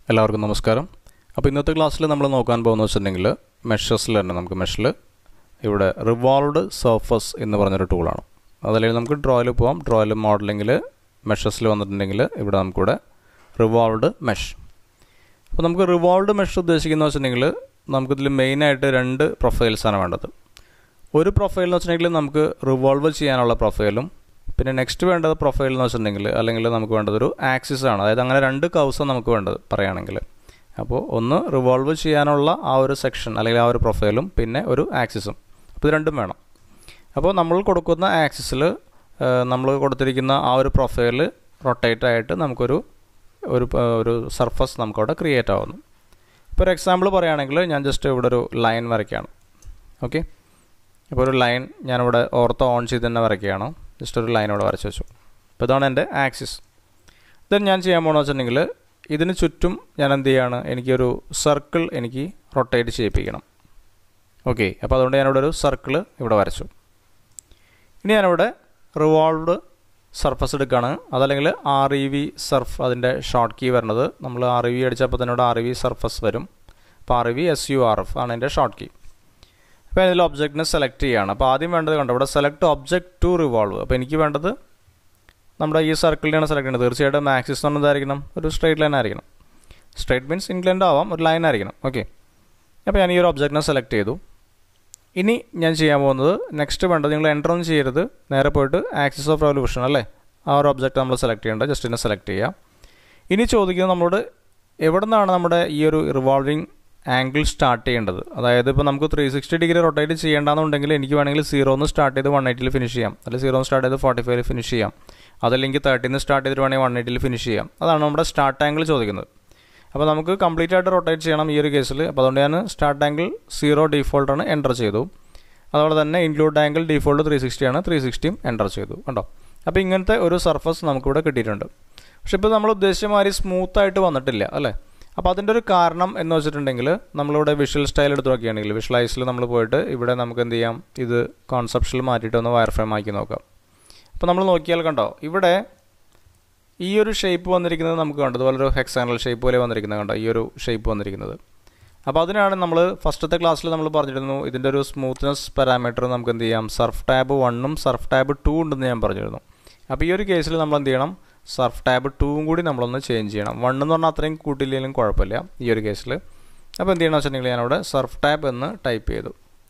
എല്ലാവർക്കും നമസ്കാരം അപ്പോൾ ഇന്നത്തെ ക്ലാസ്സിൽ നമ്മൾ നോക്കാൻ പോകുന്നത് വെച്ചിട്ടുണ്ടെങ്കിൽ മെഷസിൽ തന്നെ നമുക്ക് മെഷിൽ ഇവിടെ റിവോൾവ്ഡ് സർഫസ് എന്ന് പറഞ്ഞൊരു ടൂളാണ് അതല്ലെങ്കിൽ നമുക്ക് ഡ്രോയിൽ പോവാം ഡ്രോയിൽ മോഡലിങ്ങിൽ മെഷസിൽ വന്നിട്ടുണ്ടെങ്കിൽ ഇവിടെ നമുക്കിവിടെ റിവോൾവ്ഡ് മെഷ് അപ്പോൾ നമുക്ക് റിവോൾവ്ഡ് മെഷ് ഉദ്ദേശിക്കുന്നത് വെച്ചിട്ടുണ്ടെങ്കിൽ നമുക്കിതിൽ മെയിനായിട്ട് രണ്ട് പ്രൊഫൈൽസാണ് വേണ്ടത് ഒരു പ്രൊഫൈൽ എന്ന് വെച്ചിട്ടുണ്ടെങ്കിൽ നമുക്ക് റിവോൾവ് ചെയ്യാനുള്ള പ്രൊഫൈലും പിന്നെ നെക്സ്റ്റ് വേണ്ടത് പ്രൊഫൈൽ എന്ന് വെച്ചിട്ടുണ്ടെങ്കിൽ അല്ലെങ്കിൽ നമുക്ക് വേണ്ടത് ഒരു ആക്സിസ് ആണ് അതായത് അങ്ങനെ രണ്ട് കൗസാണ് നമുക്ക് വേണ്ടത് പറയുകയാണെങ്കിൽ അപ്പോൾ ഒന്ന് റിവോൾവ് ചെയ്യാനുള്ള ആ ഒരു സെക്ഷൻ അല്ലെങ്കിൽ ആ ഒരു പ്രൊഫൈലും പിന്നെ ഒരു ആക്സിസും അപ്പോൾ ഇത് രണ്ടും വേണം അപ്പോൾ നമ്മൾ കൊടുക്കുന്ന ആക്സിസിൽ നമ്മൾ കൊടുത്തിരിക്കുന്ന ആ ഒരു പ്രൊഫൈൽ റൊട്ടേറ്റ് ആയിട്ട് നമുക്കൊരു ഒരു പ- ഒരു സർഫസ് നമുക്കവിടെ ക്രിയേറ്റ് ആവുന്നു ഇപ്പോൾ ഒരു എക്സാമ്പിൾ പറയുകയാണെങ്കിൽ ഞാൻ ജസ്റ്റ് ഇവിടെ ഒരു ലൈൻ വരയ്ക്കുകയാണ് ഓക്കെ ഇപ്പോൾ ഒരു ലൈൻ ഞാനിവിടെ ഓർത്ത് ഓൺ ചെയ്ത് തന്നെ വരയ്ക്കുകയാണ് ജസ്റ്റ് ഒരു ലൈൻ ഇവിടെ വരച്ച് വെച്ചു അപ്പോൾ ഇതാണ് എൻ്റെ ആക്സിസ് ദെൻ ഞാൻ ചെയ്യാൻ പോകണമെന്ന് വെച്ചിട്ടുണ്ടെങ്കിൽ ഇതിന് ചുറ്റും ഞാൻ എന്ത് ചെയ്യാണ് എനിക്കൊരു സർക്കിൾ എനിക്ക് റൊട്ടേറ്റ് ചെയ്യിപ്പിക്കണം ഓക്കെ അപ്പോൾ അതുകൊണ്ട് ഞാനിവിടെ ഒരു സർക്കിൾ ഇവിടെ വരച്ചു ഇനി ഞാനിവിടെ റിവോൾവ്ഡ് സർഫസ് എടുക്കുകയാണ് അതല്ലെങ്കിൽ ആർ ഇ വി സർഫ് അതിൻ്റെ ഷോർട്ട് കീ വരുന്നത് നമ്മൾ ആർ ഇ വി അടിച്ചപ്പോൾ തന്നെ ഇവിടെ ആർ ഇ വി സർഫസ് വരും അപ്പോൾ R E V S U R F ആണ് എൻ്റെ ഷോർട്ട് കീ അപ്പോൾ ഇതിൽ ഒബ്ജക്റ്റിനെ സെലക്ട് ചെയ്യുകയാണ് അപ്പോൾ ആദ്യം വേണ്ടത് കണ്ടോ ഇവിടെ സെലക്ട് ഒബ്ജക്റ്റ് ടു റിവോൾവ് അപ്പോൾ എനിക്ക് വേണ്ടത് നമ്മുടെ ഈ സർക്കിളിനെയാണ് സെലക്ട് ചെയ്യുന്നത് തീർച്ചയായിട്ടും ആക്സിസ് എന്ന് എന്തായിരിക്കണം ഒരു സ്ട്രൈറ്റ് ലൈൻ ആയിരിക്കണം സ്ട്രൈറ്റ് മീൻസ് ഇൻക്ലൈൻഡ് ആവാം ഒരു ലൈൻ ആയിരിക്കണം ഓക്കെ അപ്പോൾ ഞാൻ ഈ ഒരു ഒബ്ജക്റ്റിനെ സെലക്ട് ചെയ്തു ഇനി ഞാൻ ചെയ്യാൻ പോകുന്നത് നെക്സ്റ്റ് വേണ്ടത് നിങ്ങൾ എൻ്റർ ഒന്നും ചെയ്യരുത് നേരെ പോയിട്ട് ആക്സിസ് ഓഫ് റെവല്യൂഷൻ അല്ലേ ആ ഒരു ഒബ്ജക്റ്റ് നമ്മൾ സെലക്ട് ചെയ്യേണ്ടത് ജസ്റ്റ് ഇതിനെ സെലക്ട് ചെയ്യാം ഇനി ചോദിക്കുന്നത് നമ്മളോട് എവിടെ നിന്നാണ് നമ്മുടെ ഈ ഒരു റിവോൾവിങ് ആംഗിൾ സ്റ്റാർട്ട് ചെയ്യേണ്ടത് അതായത് ഇപ്പോൾ നമുക്ക് ത്രീ സിക്സ്റ്റി ഡിഗ്രി റൊട്ടേറ്റ് ചെയ്യേണ്ടെന്നുണ്ടെങ്കിൽ എനിക്ക് വേണമെങ്കിൽ സീറോന്ന് സ്റ്റാർട്ട് ചെയ്ത് വൺ എയ്റ്റിയിൽ ഫിനിഷ് ചെയ്യാം അല്ലെങ്കിൽ സീറോ സ്റ്റാർട്ട് ചെയ്ത് ഫോർട്ടി ഫൈവിൽ ഫിനിഷ് ചെയ്യാം അതല്ലെങ്കിൽ തേർട്ടിന്ന് സ്റ്റാർട്ട് ചെയ്തിട്ട് വേണമെങ്കിൽ വൺ എയ്റ്റിയിൽ ഫിനിഷ് ചെയ്യാം അതാണ് നമ്മുടെ സ്റ്റാർട്ട് ആംഗിൾ ചോദിക്കുന്നത് അപ്പോൾ നമുക്ക് കംപ്ലീറ്റ് ആയിട്ട് റൊട്ടേറ്റ് ചെയ്യണം ഈ ഒരു കേസിൽ അപ്പോൾ അതുകൊണ്ട് ഞാൻ സ്റ്റാർട്ട് ആംഗിൾ സീറോ ഡീഫോൾട്ടാണ് എൻ്റർ ചെയ്തു അതുപോലെ തന്നെ ഇൻക്ലൂഡ് ആംഗിൾ ഡീഫോൾട്ട് ത്രീ സിക്സ്റ്റിയാണ് ത്രീ സിക്സ്റ്റിയും എൻ്റർ ചെയ്തു കണ്ടോ അപ്പോൾ ഇങ്ങനത്തെ ഒരു സർഫസ് നമുക്കിവിടെ കിട്ടിയിട്ടുണ്ട് പക്ഷേ ഇപ്പോൾ നമ്മൾ ഉദ്ദേശിച്ച മാതിരി സ്മൂത്ത് ആയിട്ട് വന്നിട്ടില്ല അല്ലേ അപ്പോൾ അതിൻ്റെ ഒരു കാരണം എന്ന് വെച്ചിട്ടുണ്ടെങ്കിൽ നമ്മളിവിടെ വിഷ്വൽ സ്റ്റൈൽ എടുത്ത് നോക്കുകയാണെങ്കിൽ വിഷ്വലൈസിൽ നമ്മൾ പോയിട്ട് ഇവിടെ നമുക്ക് എന്ത് ചെയ്യാം ഇത് കോൺസെപ്ഷനിൽ മാറ്റിയിട്ട് ഒന്ന് വയർ ഫ്രെയിം ആക്കി നോക്കാം അപ്പോൾ നമ്മൾ നോക്കിയാൽ കണ്ടോ ഇവിടെ ഈ ഒരു ഷേപ്പ് വന്നിരിക്കുന്നത് നമുക്ക് കണ്ടത് അതുപോലെ ഒരു ഹെക്സാനൽ ഷേപ്പ് പോലെ വന്നിരിക്കുന്നത് കണ്ടോ ഈ ഒരു ഷേപ്പ് വന്നിരിക്കുന്നത് അപ്പോൾ അതിനാണ് നമ്മൾ ഫസ്റ്റത്തെ ക്ലാസ്സിൽ നമ്മൾ പറഞ്ഞിരുന്നു ഇതിൻ്റെ ഒരു സ്മൂത്ത്നെസ് പാരാമീറ്റർ നമുക്ക് എന്ത് ചെയ്യാം സർഫ് ടാബ് വണ്ണും സർഫ് ടാബ് ടു ഉണ്ടെന്ന് ഞാൻ പറഞ്ഞിരുന്നു അപ്പോൾ ഈ ഒരു കേസിൽ നമ്മൾ എന്ത് ചെയ്യണം സർഫ് ടാബ് ടൂവും കൂടി നമ്മളൊന്ന് ചേഞ്ച് ചെയ്യണം വൺ എന്ന് പറഞ്ഞാൽ അത്രയും കൂട്ടില്ലെങ്കിലും കുഴപ്പമില്ല ഈ ഒരു കേസിൽ അപ്പോൾ എന്ത് ചെയ്യണമെന്ന് വെച്ചിട്ടുണ്ടെങ്കിൽ ഞാനവിടെ സർഫ് ടാബ് എന്ന് ടൈപ്പ് ചെയ്തു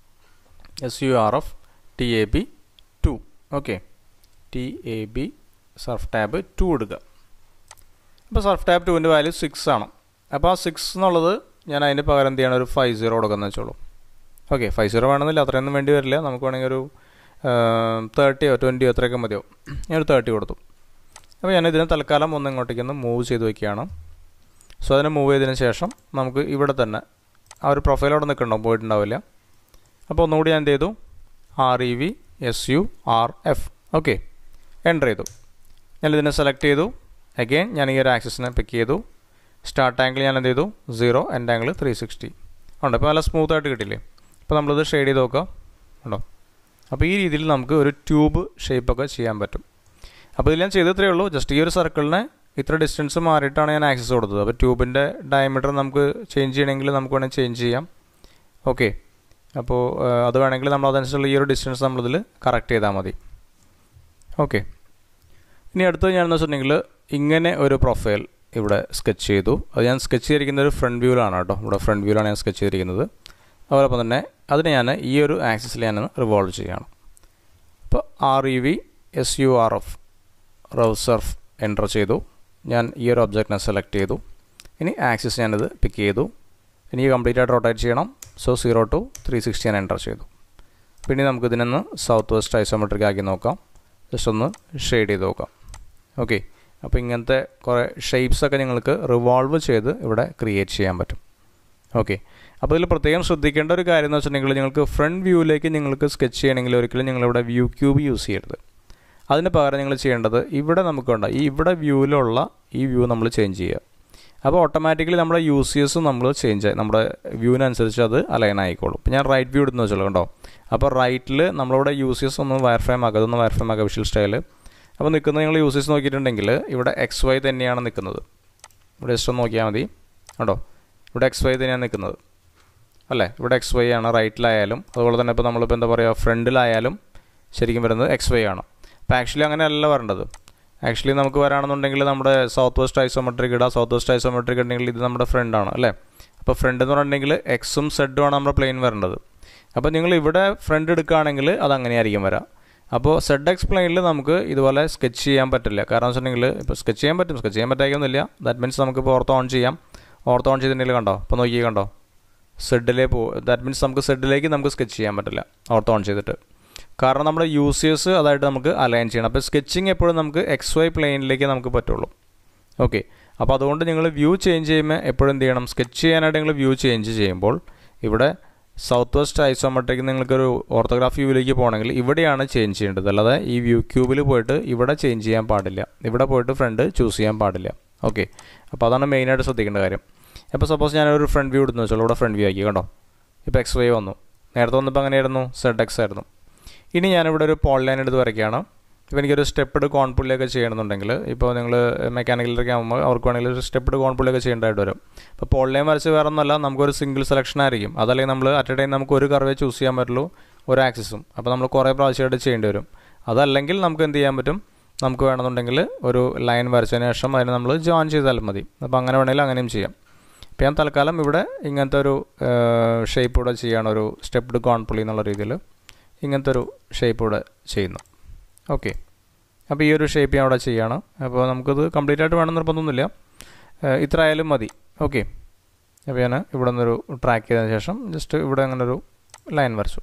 S U R F T A B two okay T A B surf tab two എടുക്കുക അപ്പോൾ സർഫ് ടാബ് ടുവിൻ്റെ വാല്യൂ സിക്സ് ആണ് അപ്പോൾ ആ സിക്സ് എന്നുള്ളത് ഞാൻ അതിന് പകരം എന്ത് ചെയ്യണം ഒരു ഫൈവ് സീറോ കൊടുക്കുന്നത് വെച്ചോളൂ ഓക്കെ ഫൈവ് സീറോ വേണമെന്നില്ല അത്രയൊന്നും വേണ്ടി വരില്ല നമുക്ക് വേണമെങ്കിൽ ഒരു തേർട്ടിയോ ട്വൻറ്റിയോ അത്രയൊക്കെ മതിയോ ഞാനൊരു തേർട്ടി കൊടുത്തു അപ്പോൾ ഞാൻ ഇതിനെ തൽക്കാലം ഒന്ന് ഇങ്ങോട്ടേക്കൊന്ന് മൂവ് ചെയ്ത് വയ്ക്കുകയാണ് സോ അതിനെ മൂവ് ചെയ്തതിന് ശേഷം നമുക്ക് ഇവിടെ തന്നെ ആ ഒരു പ്രൊഫൈൽ അവിടെ നിൽക്കണ്ടോ പോയിട്ടുണ്ടാവില്ല അപ്പോൾ ഒന്നുകൂടി ഞാൻ എന്ത് ചെയ്തു R E V S U R F okay enter ചെയ്തു ഞാനിതിനെ സെലക്ട് ചെയ്തു അഗെയിൻ ഞാൻ ഈ ഒരു ആക്സിസിനെ പിക്ക് ചെയ്തു സ്റ്റാർട്ട് ആംഗിൾ ഞാൻ എന്ത് ചെയ്തു zero end angle three sixty ഉണ്ട് ഇപ്പോൾ നല്ല സ്മൂത്ത് ആയിട്ട് കിട്ടില്ലേ ഇപ്പോൾ നമ്മളിത് ഷെയ്ഡ് ചെയ്ത് നോക്കാം ഉണ്ടോ അപ്പോൾ ഈ രീതിയിൽ നമുക്ക് ഒരു ട്യൂബ് ഷേപ്പൊക്കെ ചെയ്യാൻ പറ്റും അപ്പോൾ ഇതിൽ ഞാൻ ചെയ്തത്രേ ഉള്ളൂ ജസ്റ്റ് ഈ ഒരു സർക്കിളിനെ ഇത്ര ഡിസ്റ്റൻസ് മാറിയിട്ടാണ് ഞാൻ ആക്സസ് കൊടുത്തത് അപ്പോൾ ട്യൂബിൻ്റെ ഡയമീറ്റർ നമുക്ക് ചേഞ്ച് ചെയ്യണമെങ്കിൽ നമുക്ക് വേണമെങ്കിൽ ചേഞ്ച് ചെയ്യാം ഓക്കെ അപ്പോൾ ആ, അത് വേണമെങ്കിൽ നമ്മൾ അതനുസരിച്ചുള്ള ഈ ഒരു ഡിസ്റ്റൻസ് നമ്മളിതിൽ കറക്റ്റ് ചെയ്താൽ മതി ഓക്കെ ഇനി അടുത്തത് ഞാനെന്ന് വെച്ചിട്ടുണ്ടെങ്കിൽ ഇങ്ങനെ ഒരു പ്രൊഫൈൽ ഇവിടെ സ്കെച്ച് ചെയ്തു അത് ഞാൻ സ്കെച്ച് ചെയ്തിരിക്കുന്ന ഒരു ഫ്രണ്ട് വ്യൂവിലാണ് കേട്ടോ ഇവിടെ ഫ്രണ്ട് വ്യൂവിലാണ് ഞാൻ സ്കെച്ച് ചെയ്തിരിക്കുന്നത് അതോടൊപ്പം തന്നെ അതിനെ ഞാൻ ഈ ഒരു ആക്സിസിൽ ഞാൻ റിവോൾവ് ചെയ്യുകയാണ് അപ്പോൾ R E V S U R F rev surf enter ചെയ്തു ഞാൻ ഈ ഒരു ഒബ്ജക്റ്റിനെ സെലക്ട് ചെയ്തു ഇനി ആക്സിസ് ഞാനിത് പിക്ക് ചെയ്തു എനിക്ക് കംപ്ലീറ്റ് ആയിട്ട് റൊട്ടേറ്റ് ചെയ്യണം so zero to three sixty ഞാൻ എൻ്റർ ചെയ്തു പിന്നെ നമുക്ക് ഇതിനൊന്ന് സൗത്ത് വെസ്റ്റ് ഐസോമെട്രിക് ആക്കി നോക്കാം ജസ്റ്റ് ഒന്ന് ഷെയ്ഡ് ചെയ്ത് നോക്കാം ഓക്കെ അപ്പോൾ ഇങ്ങനത്തെ കുറേ ഷേപ്സൊക്കെ നിങ്ങൾക്ക് റിവോൾവ് ചെയ്ത് ഇവിടെ ക്രിയേറ്റ് ചെയ്യാൻ പറ്റും ഓക്കെ അപ്പോൾ ഇതിൽ പ്രത്യേകം ശ്രദ്ധിക്കേണ്ട ഒരു കാര്യം എന്ന് വെച്ചിട്ടുണ്ടെങ്കിൽ നിങ്ങൾക്ക് ഫ്രണ്ട് വ്യൂവിലേക്ക് നിങ്ങൾക്ക് സ്കെച്ച് ചെയ്യണമെങ്കിൽ ഒരിക്കലും നിങ്ങളിവിടെ വ്യൂ ക്യൂബ് യൂസ് ചെയ്യരുത് അതിന് പകരം നിങ്ങൾ ചെയ്യേണ്ടത് ഇവിടെ നമുക്കുണ്ട് ഈ ഇവിടെ വ്യൂവിലുള്ള ഈ വ്യൂ നമ്മൾ ചേഞ്ച് ചെയ്യുക അപ്പോൾ ഓട്ടോമാറ്റിക്കലി നമ്മുടെ യു സി എസ് നമ്മൾ ചേഞ്ച് ആയി നമ്മുടെ വ്യൂവിനനുസരിച്ച് അത് അലൈൻ ആയിക്കോളും ഇപ്പോൾ ഞാൻ റൈറ്റ് വ്യൂ എടുത്ത് വെച്ചോളൂ കേട്ടോ അപ്പോൾ റൈറ്റിൽ നമ്മളിവിടെ യു സി എസ് ഒന്ന് വയർ ഫ്രെയിം ആക്കുക അതൊന്ന് വയർ ഫ്രെയിം ആക്കുക വിഷ്വൽ സ്റ്റൈൽ അപ്പോൾ നിൽക്കുന്നത് നിങ്ങൾ യൂസേഴ്സ് നോക്കിയിട്ടുണ്ടെങ്കിൽ ഇവിടെ എക്സ് വൈ തന്നെയാണ് നിൽക്കുന്നത് ഇവിടെ ജസ്റ്റ് ഒന്ന് നോക്കിയാൽ മതി കണ്ടോ ഇവിടെ എക്സ് വൈ തന്നെയാണ് നിൽക്കുന്നത് അല്ലേ ഇവിടെ എക്സ് വൈ ആണ് റൈറ്റിലായാലും അതുപോലെ തന്നെ ഇപ്പോൾ നമ്മളിപ്പോൾ എന്താ പറയുക ഫ്രണ്ടിലായാലും ശരിക്കും വരുന്നത് എക്സ് വൈ ആണ് അപ്പോൾ ആക്ച്വലി അങ്ങനെയല്ല വരേണ്ടത് ആക്ച്വലി നമുക്ക് വരാണെന്നുണ്ടെങ്കിൽ നമ്മുടെ സൗത്ത് വെസ്റ്റ് ഐസോമെട്രിക് ഇടാം സൗത്ത് വെസ്റ്റ് ഐസോമെട്രിക് ഉണ്ടെങ്കിൽ ഇത് നമ്മുടെ ഫ്രണ്ടാണ് അല്ലേ അപ്പോൾ ഫ്രണ്ട് എന്ന് പറഞ്ഞിട്ടുണ്ടെങ്കിൽ എക്സും സെഡും ആണ് നമ്മുടെ പ്ലെയിൻ വരേണ്ടത് അപ്പോൾ നിങ്ങൾ ഇവിടെ ഫ്രണ്ട് എടുക്കുകയാണെങ്കിൽ അത് അങ്ങനെയായിരിക്കും വരാം അപ്പോൾ സെഡ് എക്സ് പ്ലെയിനിൽ നമുക്ക് ഇതുപോലെ സ്കെച്ച് ചെയ്യാൻ പറ്റില്ല കാരണം വെച്ചിട്ടുണ്ടെങ്കിൽ ഇപ്പോൾ സ്കെച്ച് ചെയ്യാൻ പറ്റും സ്കെച്ച് ചെയ്യാൻ പറ്റായിക്കൊന്നുമില്ല ദാറ്റ് മീൻസ് നമുക്കിപ്പോൾ ഓർത്ത് ഓൺ ചെയ്യാം ഓർത്ത് ഓൺ ചെയ്തിട്ടുണ്ടെങ്കിൽ കണ്ടോ അപ്പോൾ നോക്കി കണ്ടോ സെഡിലേ പോ ദാറ്റ് മീൻസ് നമുക്ക് സെഡിലേക്ക് നമുക്ക് സ്കെച്ച് ചെയ്യാൻ പറ്റില്ല ഓർത്ത് ഓൺ ചെയ്തിട്ട് കാരണം നമ്മുടെ യൂസേഴ്സ് അതായിട്ട് നമുക്ക് അലൈൻ ചെയ്യണം അപ്പോൾ സ്കെച്ചിങ് എപ്പോഴും നമുക്ക് എക്സ് വൈ പ്ലെയിനിലേക്ക് നമുക്ക് പറ്റുള്ളൂ ഓക്കെ അപ്പോൾ അതുകൊണ്ട് നിങ്ങൾ വ്യൂ ചേഞ്ച് ചെയ്യുമ്പോൾ എപ്പോഴും എന്ത് ചെയ്യണം സ്കെച്ച് ചെയ്യാനായിട്ട് നിങ്ങൾ വ്യൂ ചേഞ്ച് ചെയ്യുമ്പോൾ ഇവിടെ സൗത്ത് വെസ്റ്റ് ഐസോമെട്രിക് നിങ്ങൾക്കൊരു ഓർത്തോഗ്രാഫി വ്യൂവിലേക്ക് പോകണമെങ്കിൽ ഇവിടെയാണ് ചേഞ്ച് ചെയ്യേണ്ടത് അല്ലാതെ ഈ വ്യൂ ക്യൂബിൽ പോയിട്ട് ഇവിടെ ചേഞ്ച് ചെയ്യാൻ പാടില്ല ഇവിടെ പോയിട്ട് ഫ്രണ്ട് ചൂസ് ചെയ്യാൻ പാടില്ല ഓക്കെ അപ്പോൾ അതാണ് മെയിനായിട്ട് ശ്രദ്ധിക്കേണ്ട കാര്യം അപ്പോൾ സപ്പോസ് ഞാനൊരു ഫ്രണ്ട് വ്യൂ എടുത്തു വെച്ചോളൂ ഇവിടെ ഫ്രണ്ട് വ്യൂ ആക്കി കണ്ടോ ഇപ്പോൾ എക്സ് വൈ വന്നു നേരത്തെ വന്നപ്പോൾ അങ്ങനെയായിരുന്നു സെഡ് എക്സ് ആയിരുന്നു ഇനി ഞാനിവിടെ ഒരു പോൾ ലൈൻ എടുത്ത് വരയ്ക്കുകയാണ് ഇപ്പോൾ എനിക്കൊരു സ്റ്റെപ്പ്ഡ് കോൺപുള്ളിയൊക്കെ ചെയ്യണമെന്നുണ്ടെങ്കിൽ ഇപ്പോൾ നിങ്ങൾ മെക്കാനിക്കലൊക്കെ ആകുമ്പോൾ അവർക്ക് വേണമെങ്കിൽ ഒരു സ്റ്റെപ്പ്ഡ് കോൺപുള്ളിയൊക്കെ ചെയ്യേണ്ടതായിട്ട് വരും അപ്പോൾ പോൾ ലൈൻ വരച്ച് വേറെ ഒന്നല്ല നമുക്കൊരു സിംഗിൾ സെലക്ഷൻ ആയിരിക്കും അതല്ലെങ്കിൽ നമ്മൾ അറ്റ് എ ടൈം നമുക്ക് ഒരു കർവേ ചൂസ് ചെയ്യാൻ പറ്റുള്ളൂ ഒരു ആക്സിസും അപ്പോൾ നമ്മൾ കുറേ പ്രാവശ്യമായിട്ട് ചെയ്യേണ്ടി വരും അതല്ലെങ്കിൽ നമുക്ക് എന്ത് ചെയ്യാൻ പറ്റും നമുക്ക് വേണമെന്നുണ്ടെങ്കിൽ ഒരു ലൈൻ വരച്ചതിന് ശേഷം അതിനെ നമ്മൾ ജോയിൻ ചെയ്താലും മതി അപ്പോൾ അങ്ങനെ വേണമെങ്കിൽ അങ്ങനെയും ചെയ്യാം ഇപ്പോൾ ഞാൻ തൽക്കാലം ഇവിടെ ഇങ്ങനത്തെ ഒരു ഷേപ്പ് ഇവിടെ ചെയ്യാണ് ഒരു സ്റ്റെപ്ഡ് കോൺപുള്ളി എന്നുള്ള രീതിയിൽ ഇങ്ങനത്തെ ഒരു ഷേപ്പ് ഇവിടെ ചെയ്യുന്നു ഓക്കെ അപ്പോൾ ഈ ഒരു ഷേപ്പ് ഞാൻ അവിടെ ചെയ്യാണ് അപ്പോൾ നമുക്കത് കംപ്ലീറ്റ് ആയിട്ട് വേണം നിർബന്ധമൊന്നുമില്ല ഇത്ര ആയാലും മതി ഓക്കെ അപ്പോൾ ഞാൻ ഇവിടെ നിന്നൊരു ട്രാക്ക് ചെയ്തതിന് ശേഷം ജസ്റ്റ് ഇവിടെ അങ്ങനെ ഒരു ലൈൻ വരച്ചു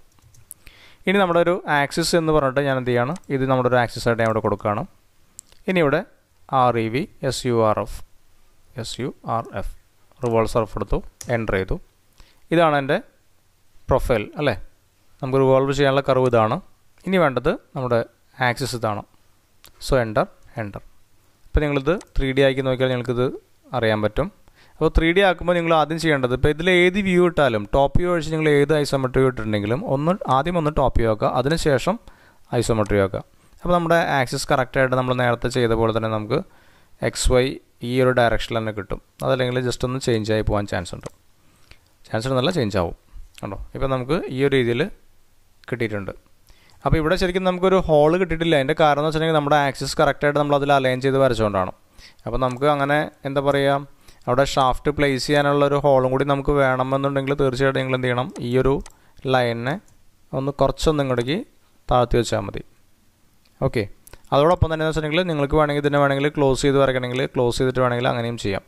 ഇനി നമ്മുടെ ഒരു ആക്സിസ് എന്ന് പറഞ്ഞിട്ട് ഞാൻ എന്ത് ചെയ്യാണ് ഇത് നമ്മുടെ ഒരു ആക്സിസ് ആയിട്ട് ഞാൻ ഇവിടെ കൊടുക്കുകയാണ് ഇനി ഇവിടെ R E V S U R F S U R F revolve surf എടുത്തു എൻ്റർ ചെയ്തു ഇതാണ് എൻ്റെ പ്രൊഫൈൽ അല്ലേ നമുക്ക് റിവോൾവ് ചെയ്യാനുള്ള കർവ് ഇതാണ് ഇനി വേണ്ടത് നമ്മുടെ ആക്സിസ് ഇതാണ് സോ എൻ്റർ എൻ്റർ ഇപ്പോൾ നിങ്ങളിത് ത്രീ ഡി ആക്കി നോക്കിയാൽ നിങ്ങൾക്കിത് അറിയാൻ പറ്റും അപ്പോൾ ത്രീ ഡി ആക്കുമ്പോൾ നിങ്ങൾ ആദ്യം ചെയ്യേണ്ടത് ഇപ്പോൾ ഇതിൽ ഏത് വ്യൂ ഇട്ടാലും ടോപ്പ് വ്യൂ ഒഴിച്ച് നിങ്ങൾ ഏത് ഐസോമെട്രി ഇട്ടിട്ടുണ്ടെങ്കിലും ഒന്ന് ആദ്യം ഒന്ന് ടോപ്പ് വ്യൂ ആക്കുക അതിനുശേഷം ഐസോമെട്രി ആക്കുക അപ്പോൾ നമ്മുടെ ആക്സിസ് കറക്റ്റായിട്ട് നമ്മൾ നേരത്തെ ചെയ്ത പോലെ തന്നെ നമുക്ക് എക്സ് വൈ ഈ ഒരു ഡയറക്ഷനിൽ തന്നെ കിട്ടും അതല്ലെങ്കിൽ ജസ്റ്റ് ഒന്ന് ചേഞ്ച് ആയി പോകാൻ ചാൻസ് ഉണ്ട് ചാൻസ് ഉണ്ടെന്നല്ല ചേഞ്ച് ആവും കണ്ടോ ഇപ്പോൾ നമുക്ക് ഈ ഒരു രീതിയിൽ കിട്ടിയിട്ടുണ്ട് അപ്പോൾ ഇവിടെ ശരിക്കും നമുക്കൊരു ഹോൾ കിട്ടിയിട്ടില്ല അതിൻ്റെ കാരണം എന്ന് വെച്ചിട്ടുണ്ടെങ്കിൽ നമ്മുടെ ആക്സിസ് കറക്റ്റായിട്ട് നമ്മൾ അതിൽ അലൈൻ ചെയ്ത് വരച്ചുകൊണ്ടാണ് അപ്പോൾ നമുക്ക് അങ്ങനെ എന്താ പറയുക അവിടെ ഷാഫ്റ്റ് പ്ലേസ് ചെയ്യാനുള്ള ഒരു ഹോളും കൂടി നമുക്ക് വേണമെന്നുണ്ടെങ്കിൽ തീർച്ചയായിട്ടും നിങ്ങൾ എന്ത് ചെയ്യണം ഈ ഒരു ലൈനിനെ ഒന്ന് കുറച്ചൊന്നും ഇങ്ങോട്ടേക്ക് താഴ്ത്തി വെച്ചാൽ മതി ഓക്കെ അതോടൊപ്പം തന്നെ എന്ന് വെച്ചിട്ടുണ്ടെങ്കിൽ നിങ്ങൾക്ക് വേണമെങ്കിൽ ഇതിനെ വേണമെങ്കിൽ ക്ലോസ് ചെയ്ത് വരയ്ക്കണമെങ്കിൽ ക്ലോസ് ചെയ്തിട്ട് വേണമെങ്കിൽ അങ്ങനെയും ചെയ്യാം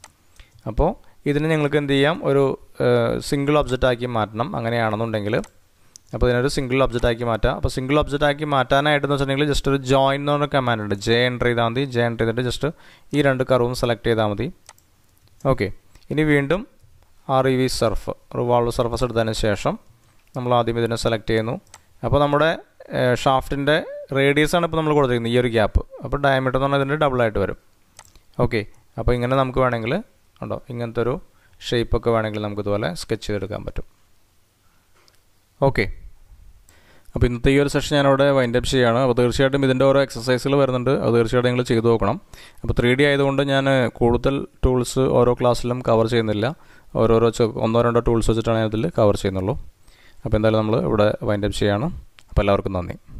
അപ്പോൾ ഇതിനെ നിങ്ങൾക്ക് എന്ത് ചെയ്യാം ഒരു സിംഗിൾ ഒബ്ജക്റ്റ് ആക്കി മാറ്റണം അങ്ങനെയാണെന്നുണ്ടെങ്കിൽ അപ്പോൾ ഇതിനൊരു സിംഗിൾ ഒബ്ജക്റ്റ് ആക്കി മാറ്റാം അപ്പോൾ സിംഗിൾ ഒബ്ജക്റ്റ് ആക്കി മാറ്റാനായിട്ടെന്ന് വെച്ചിട്ടുണ്ടെങ്കിൽ ജസ്റ്റ് ഒരു ജോയിൻ എന്ന് പറഞ്ഞ കമാൻഡ് ഉണ്ട് ജെ എൻ്റർ ചെയ്താൽ മതി ജെ എൻ്റർ ചെയ്തിട്ട് ജസ്റ്റ് ഈ രണ്ട് കർവും സെലക്ട് ചെയ്താൽ മതി ഓക്കെ ഇനി വീണ്ടും R E V surf revolve surface എടുത്തതിന് ശേഷം നമ്മൾ ആദ്യം ഇതിനെ സെലക്ട് ചെയ്യുന്നു അപ്പോൾ നമ്മുടെ ഷാഫ്റ്റിൻ്റെ റേഡിയസ് ആണ് ഇപ്പോൾ നമ്മൾ കൊടുത്തിരിക്കുന്നത് ഈ ഒരു ഗ്യാപ്പ് അപ്പോൾ ഡയമീറ്റർ എന്ന് പറഞ്ഞാൽ ഇതിൻ്റെ ഡബിളായിട്ട് വരും ഓക്കെ അപ്പോൾ ഇങ്ങനെ നമുക്ക് വേണമെങ്കിൽ ഉണ്ടോ ഇങ്ങനത്തെ ഒരു ഷേപ്പൊക്കെ വേണമെങ്കിൽ നമുക്ക് ഇതുപോലെ സ്കെച്ച് ചെയ്തെടുക്കാൻ പറ്റും ഓക്കെ അപ്പോൾ ഇന്നത്തെ ഈ ഒരു സെഷൻ ഞാനവിടെ വൈൻഡ് അപ്പ് ചെയ്യുകയാണ് അപ്പോൾ തീർച്ചയായിട്ടും ഇതിൻ്റെ ഓരോ എക്സസൈസുകൾ വരുന്നുണ്ട് അത് തീർച്ചയായിട്ടും നിങ്ങൾ ചെയ്തു നോക്കണം അപ്പോൾ ത്രീ ഡി ആയതുകൊണ്ട് ഞാൻ കൂടുതൽ ടൂൾസ് ഓരോ ക്ലാസ്സിലും കവർ ചെയ്യുന്നില്ല ഓരോരോ ഒന്നോ രണ്ടോ ടൂൾസ് വെച്ചിട്ടാണ് ഞാൻ ഇതിൽ കവർ ചെയ്യുന്നുള്ളൂ അപ്പോൾ എന്തായാലും നമ്മൾ ഇവിടെ വൈൻഡ് അപ്പ് ചെയ്യുകയാണ് അപ്പോൾ എല്ലാവർക്കും നന്ദി